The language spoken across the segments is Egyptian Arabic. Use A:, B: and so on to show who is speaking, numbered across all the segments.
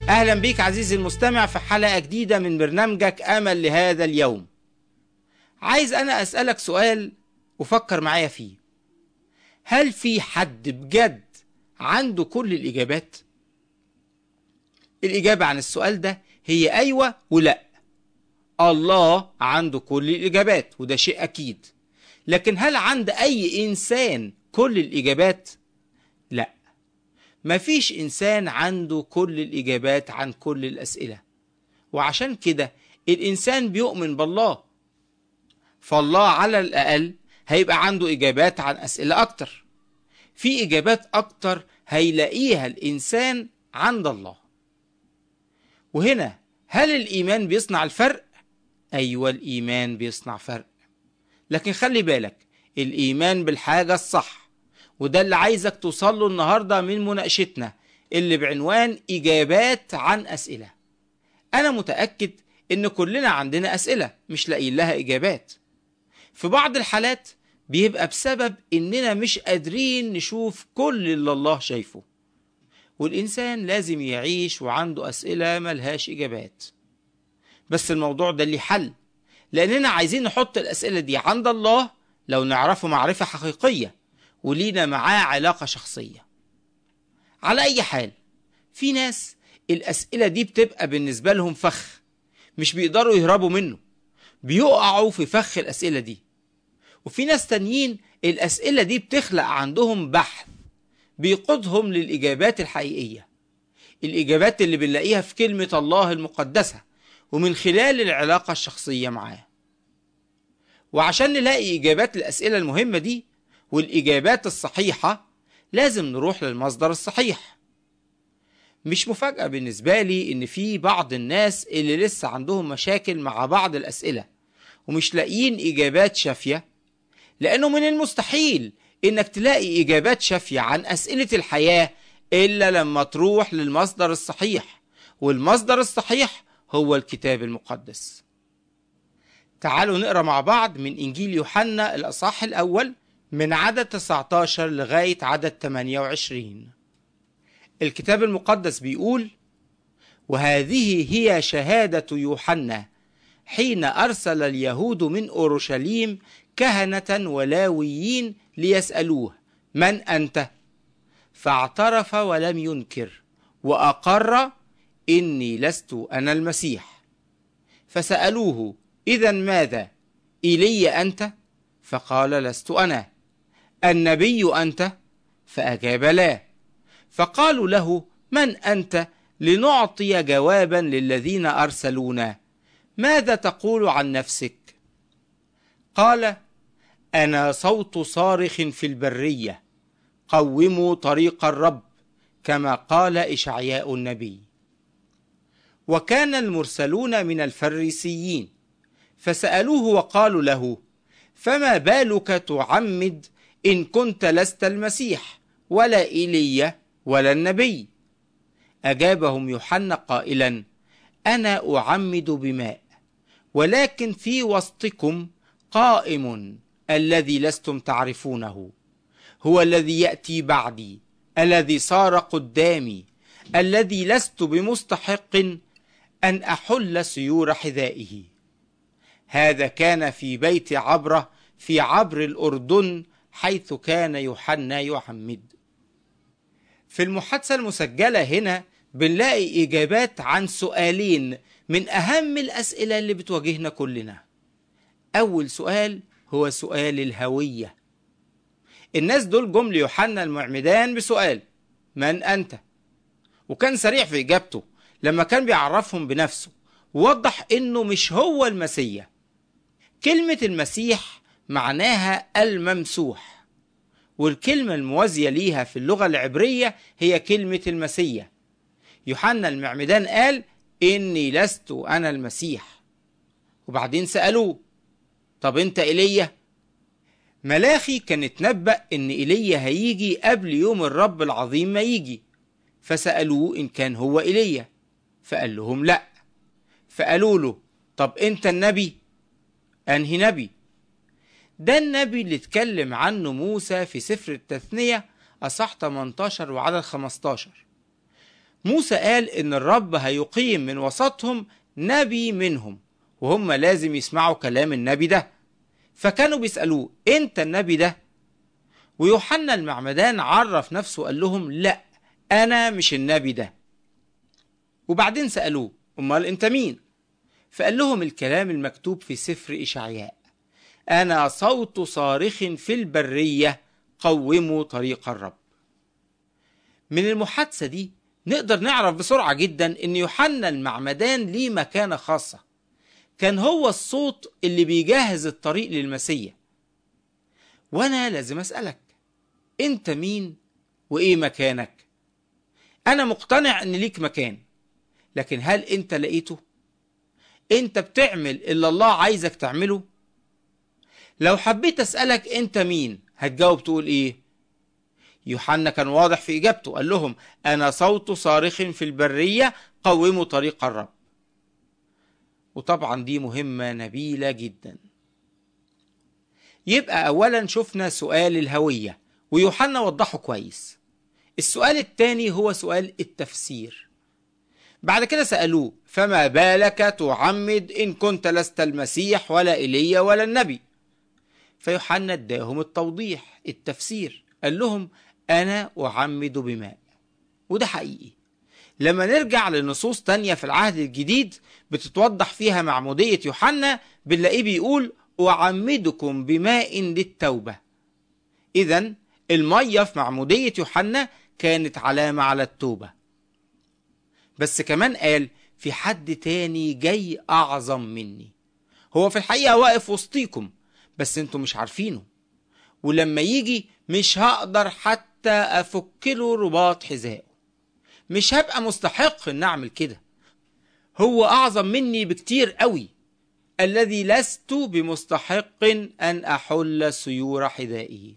A: أهلا بيك عزيزي المستمع في حلقة جديدة من برنامجك أمل لهذا اليوم عايز أنا أسألك سؤال وفكر معايا فيه هل في حد بجد عنده كل الإجابات؟ الإجابة عن السؤال ده هي أيوة ولا الله عنده كل الإجابات وده شيء أكيد لكن هل عند أي إنسان كل الإجابات؟ لا مفيش إنسان عنده كل الإجابات عن كل الأسئلة وعشان كده الإنسان بيؤمن بالله فالله على الأقل هيبقى عنده إجابات عن أسئلة أكتر في إجابات أكتر هيلاقيها الإنسان عند الله وهنا هل الإيمان بيصنع الفرق؟ أيوة الإيمان بيصنع فرق لكن خلي بالك الإيمان بالحاجة الصح وده اللي عايزك توصل له النهاردة من مناقشتنا اللي بعنوان إجابات عن أسئلة أنا متأكد إن كلنا عندنا أسئلة مش لاقيين لها إجابات في بعض الحالات بيبقى بسبب إننا مش قادرين نشوف كل اللي الله شايفه والإنسان لازم يعيش وعنده أسئلة ملهاش إجابات بس الموضوع ده ليه حل لأننا عايزين نحط الأسئلة دي عند الله لو نعرفه معرفة حقيقية ولينا معاه علاقة شخصية على أي حال في ناس الأسئلة دي بتبقى بالنسبة لهم فخ مش بيقدروا يهربوا منه بيقعوا في فخ الأسئلة دي وفي ناس تانيين الأسئلة دي بتخلق عندهم بحث بيقودهم للإجابات الحقيقية الإجابات اللي بنلاقيها في كلمة الله المقدسة ومن خلال العلاقة الشخصية معاه وعشان نلاقي إجابات الأسئلة المهمة دي والإجابات الصحيحة لازم نروح للمصدر الصحيح مش مفاجأة بالنسبة لي إن في بعض الناس اللي لسه عندهم مشاكل مع بعض الأسئلة ومش لاقيين إجابات شافية لأنه من المستحيل إنك تلاقي إجابات شافية عن أسئلة الحياة إلا لما تروح للمصدر الصحيح والمصدر الصحيح هو الكتاب المقدس تعالوا نقرأ مع بعض من إنجيل يوحنا الأصح الأول من عدد 19 لغاية عدد 28 الكتاب المقدس بيقول وهذه هي شهادة يوحنا حين أرسل اليهود من أورشليم كهنة ولاويين ليسألوه من أنت؟ فاعترف ولم ينكر وأقر إني لست أنا المسيح فسألوه إذا ماذا؟ إلي أنت؟ فقال لست أنا النبي أنت؟ فأجاب لا فقالوا له من أنت لنعطي جوابا للذين أرسلونا ماذا تقول عن نفسك؟ قال أنا صوت صارخ في البرية قوموا طريق الرب كما قال إشعياء النبي وكان المرسلون من الفريسيين فسألوه وقالوا له فما بالك تعمد إن كنت لست المسيح ولا إيليا ولا النبي أجابهم يوحنا قائلا أنا أعمد بماء ولكن في وسطكم قائم الذي لستم تعرفونه هو الذي يأتي بعدي الذي صار قدامي الذي لست بمستحق أن أحل سيور حذائه هذا كان في بيت عبرة في عبر الأردن حيث كان يوحنا يعمد في المحادثة المسجلة هنا بنلاقي إجابات عن سؤالين من أهم الأسئلة اللي بتواجهنا كلنا أول سؤال هو سؤال الهوية الناس دول جم ليوحنا المعمدان بسؤال من أنت؟ وكان سريع في إجابته لما كان بيعرفهم بنفسه ووضح إنه مش هو المسيح كلمة المسيح معناها الممسوح والكلمة الموازية ليها في اللغة العبرية هي كلمة المسيح يوحنا المعمدان قال إني لست أنا المسيح وبعدين سألوه طب أنت إيليا ملاخي كان اتنبأ إن إيليا هيجي قبل يوم الرب العظيم ما يجي فسألوه إن كان هو إيليا فقال لهم لأ فقالوا له طب أنت النبي أنهي نبي ده النبي اللي اتكلم عنه موسى في سفر التثنية أصح 18 وعدد 15 موسى قال إن الرب هيقيم من وسطهم نبي منهم وهم لازم يسمعوا كلام النبي ده فكانوا بيسألوه أنت النبي ده ويوحنا المعمدان عرف نفسه قال لهم لا أنا مش النبي ده وبعدين سألوه أمال أنت مين فقال لهم الكلام المكتوب في سفر إشعياء أنا صوت صارخ في البرية قوموا طريق الرب من المحادثة دي نقدر نعرف بسرعة جدا أن يوحنا المعمدان ليه مكانة خاصة كان هو الصوت اللي بيجهز الطريق للمسيح وأنا لازم أسألك أنت مين وإيه مكانك أنا مقتنع أن ليك مكان لكن هل أنت لقيته أنت بتعمل اللي الله عايزك تعمله لو حبيت أسألك أنت مين هتجاوب تقول إيه يوحنا كان واضح في إجابته قال لهم أنا صوت صارخ في البرية قوموا طريق الرب وطبعا دي مهمة نبيلة جدا يبقى أولا شفنا سؤال الهوية ويوحنا وضحه كويس السؤال الثاني هو سؤال التفسير بعد كده سألوه فما بالك تعمد إن كنت لست المسيح ولا إيليا ولا النبي فيوحنا اداهم التوضيح التفسير قال لهم أنا أعمد بماء وده حقيقي لما نرجع لنصوص تانية في العهد الجديد بتتوضح فيها معمودية يوحنا بنلاقيه بيقول أعمدكم بماء للتوبة إذا المية في معمودية يوحنا كانت علامة على التوبة بس كمان قال في حد تاني جاي أعظم مني هو في الحقيقة واقف وسطيكم بس انتوا مش عارفينه ولما يجي مش هقدر حتى أفك له رباط حذائه مش هبقى مستحق ان اعمل كده هو اعظم مني بكتير قوي الذي لست بمستحق ان احل سيور حذائه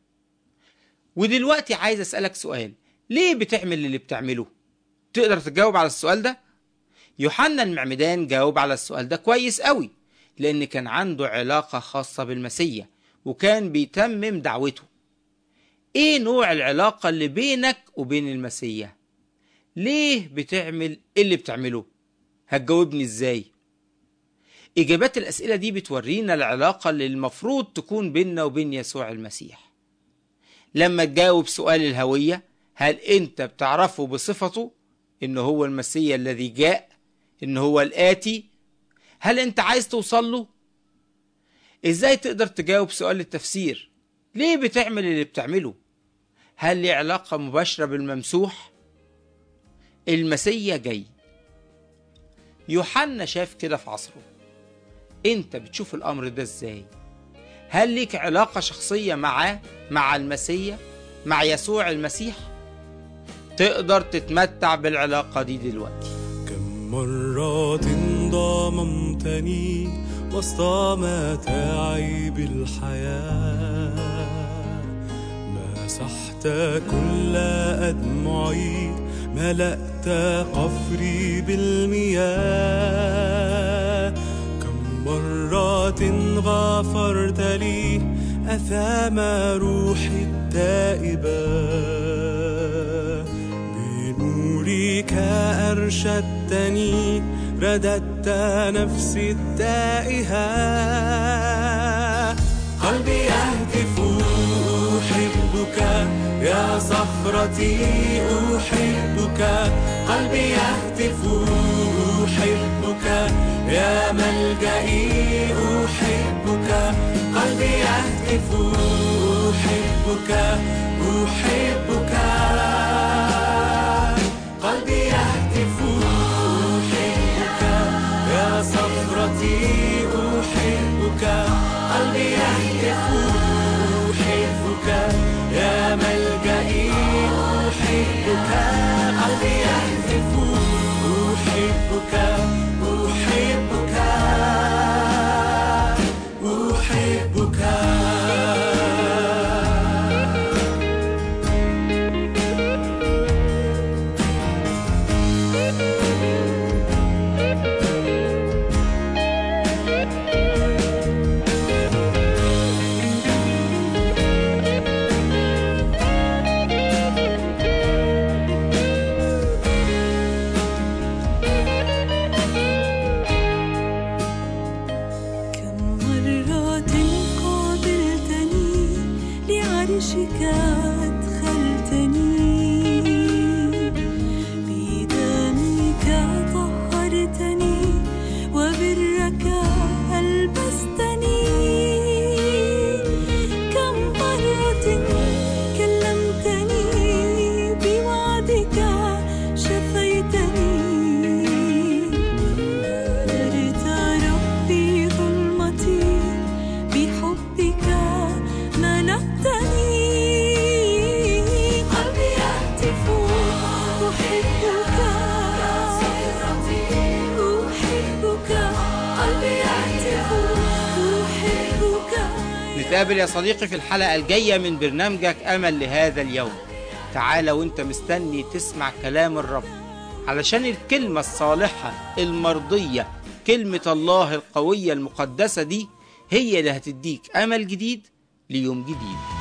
A: ودلوقتي عايز اسالك سؤال ليه بتعمل اللي بتعمله تقدر تجاوب على السؤال ده يوحنا المعمدان جاوب على السؤال ده كويس قوي لان كان عنده علاقه خاصه بالمسيح وكان بيتمم دعوته ايه نوع العلاقه اللي بينك وبين المسيح ليه بتعمل اللي بتعمله هتجاوبني ازاي اجابات الاسئله دي بتورينا العلاقه اللي المفروض تكون بيننا وبين يسوع المسيح لما تجاوب سؤال الهويه هل انت بتعرفه بصفته ان هو المسيح الذي جاء ان هو الاتي هل انت عايز توصل له ازاي تقدر تجاوب سؤال التفسير ليه بتعمل اللي بتعمله هل ليه علاقه مباشره بالممسوح المسيا جاي يوحنا شاف كده في عصره انت بتشوف الامر ده ازاي هل ليك علاقة شخصية معاه مع المسيا مع يسوع المسيح تقدر تتمتع بالعلاقة دي دلوقتي
B: كم مرة ضممتني وسط متاعب الحياة مسحت كل أدمعي ملأت قفري بالمياه كم مرة غفرت لي أثام روحي التائبة بنورك أرشدتني رددت نفسي التائهة قلبي يهتف أحبك يا صخرتي أحبك قلبي يهتف أحبك يا ملجئي أحبك قلبي يهتف أحبك أحبك قلبي يهتف أحبك يا صخرتي أحبك قلبي يهتف أحبك يا ملجئي أحبك قلبي يهتف أحبك أحبك أحبك
A: نتقابل يا صديقي في الحلقة الجاية من برنامجك أمل لهذا اليوم تعال وانت مستني تسمع كلام الرب علشان الكلمة الصالحة المرضية كلمة الله القوية المقدسة دي هي اللي هتديك أمل جديد ليوم جديد